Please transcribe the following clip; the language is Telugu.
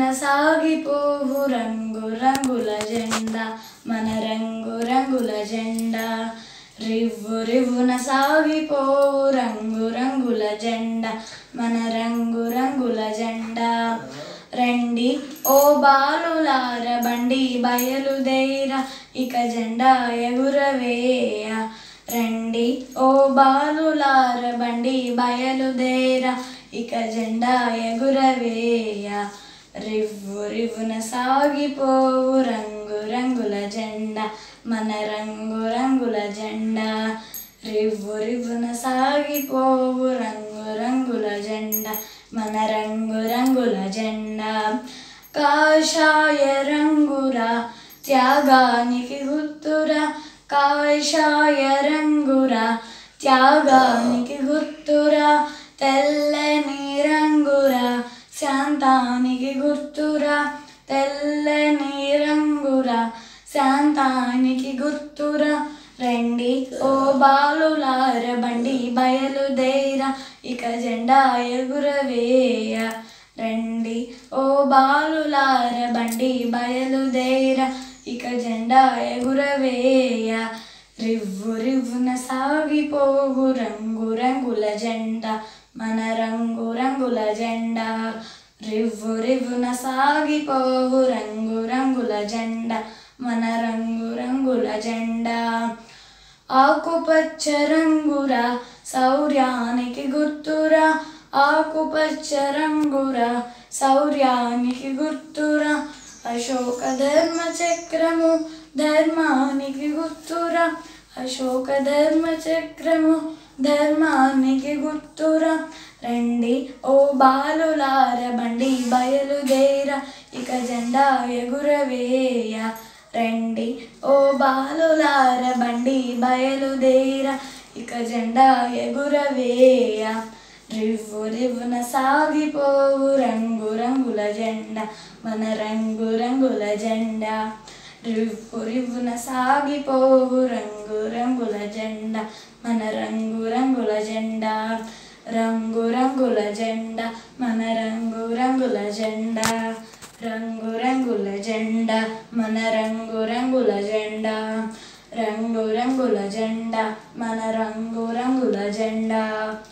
సాగిపోవు రంగు రంగుల జెండా మన రంగు రంగుల జెండా రివ్వు రివ్వున సాగిపోవు రంగు రంగుల జెండా మన రంగు రంగుల జెండా రండి ఓ బాలులార బండి బయలుదేర ఇక జెండా ఎగురవేయ రండి ఓ బాలులార బండి బయలుదేర ఇక జెండా ఎగురవేయ రివ్వు రివ్వున సాగిపోవు రంగు రంగుల జెండా మన రంగు రంగుల జెండా రివ్వు రివ్వున సాగిపోవు రంగు రంగుల జెండా మన రంగు రంగుల జెండా కాషాయ రంగురా త్యాగానికి గుర్తురా కాషాయ రంగురా త్యాగానికి గుర్తురా తెల్లని రంగురా శాంతానికి గుర్తురా తెల్లని రంగురా శాంతానికి గుర్తురా రండి ఓ బాలులార బండి బయలుదేర ఇక జెండా ఎగురవేయ రండి ఓ బాలులార బండి బయలుదేర ఇక జెండా ఎగురవేయ రివ్వు రివ్వున సాగిపోవు రంగు రంగుల జెండా మన రంగు రంగుల జెండా రివ్వు రివ్వున సాగిపోవు రంగు రంగుల జెండా మన రంగు రంగుల జెండా ఆకుపచ్చ రంగురా శౌర్యానికి గుర్తురా ఆకుపచ్చ రంగురా శౌర్యానికి గుర్తురా అశోక ధర్మ చక్రము ధర్మానికి గుర్తురా అశోక ధర్మ చక్రము ధర్మానికి గుర్తురా రండి ఓ బాలులార బండి బయలుదేర ఇక జెండా ఎగురవేయ రండి ఓ బాలులార బండి బయలుదేర ఇక జెండా ఎగురవేయ రివ్వు రివ్వున సాగిపోవు రంగు రంగుల జెండా మన రంగు రంగుల జెండా రివ్వు రివ్వున సాగిపోవు రంగు రంగుల జెండా మన రంగు రంగుల జెండా రంగు రంగుల జెండా మన రంగు రంగుల జెండా రంగు రంగుల జెండా మన రంగు రంగుల జెండా రంగు రంగుల జెండా మన రంగు రంగుల జెండా